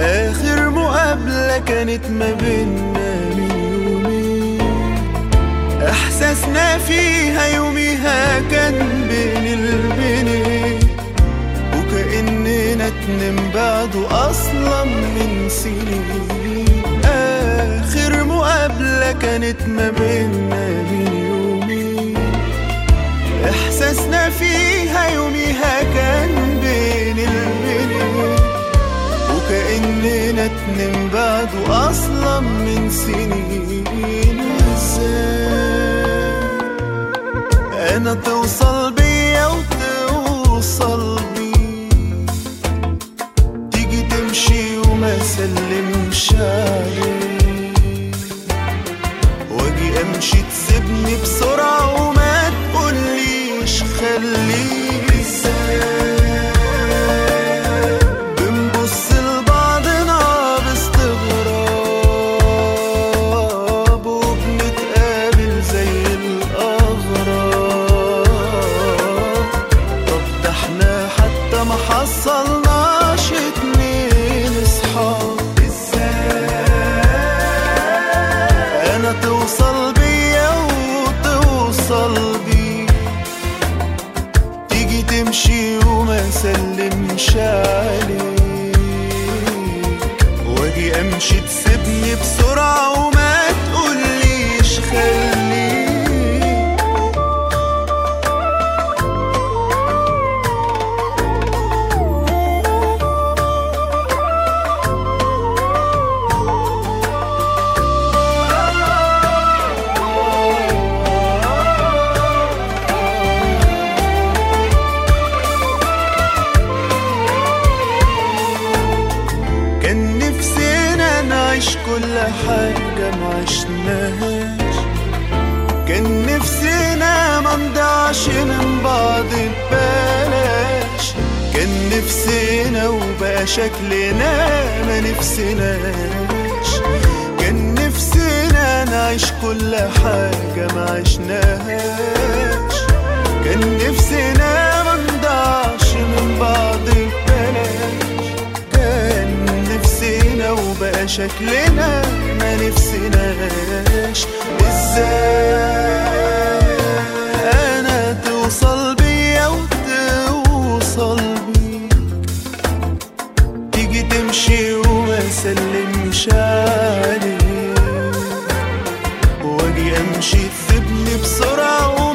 آخر مقابلة كانت ما بينا من يومين إحساسنا فيها يوميها كان بين البنين وكأننا اتنين بعده أصلا من سنين آخر مقابلة كانت ما بينا من يومين إحساسنا فيها يوميها كان بين البنين وكأننا اتنين بعده أصلا من سنين ازاي أنا توصل بيا وتوصل بي تيجي تمشي وما سلمش عليك واجي امشي تسيبني بسرعة وما تقوليش خليك ازاي بنبص لبعضنا باستغراب وبنتقابل زي الأغراب طب ده احنا حتى ما حصلناش اتنين اصحاب ازاي انا توصل بيا وتوصل بي تيجي تمشي وما سلمش عليك واجي امشي تسيبني بسرعة وما تقوليش خليك كان نفسنا نعيش كل حاجة ما عشناهاش كان نفسنا ما نضيعش من بعض ببلاش كان نفسنا وبقى شكلنا ما نفسناش كان نفسنا نعيش كل حاجة ما عشناهاش كان نفسنا ما نضيعش من بعض ببلاش كان نفسنا وبقى شكلنا ما نفسناش ازاي انا توصل بيا وتوصل بيك تيجي تمشي وما سلمش عليك واجي امشي تسيبني بسرعة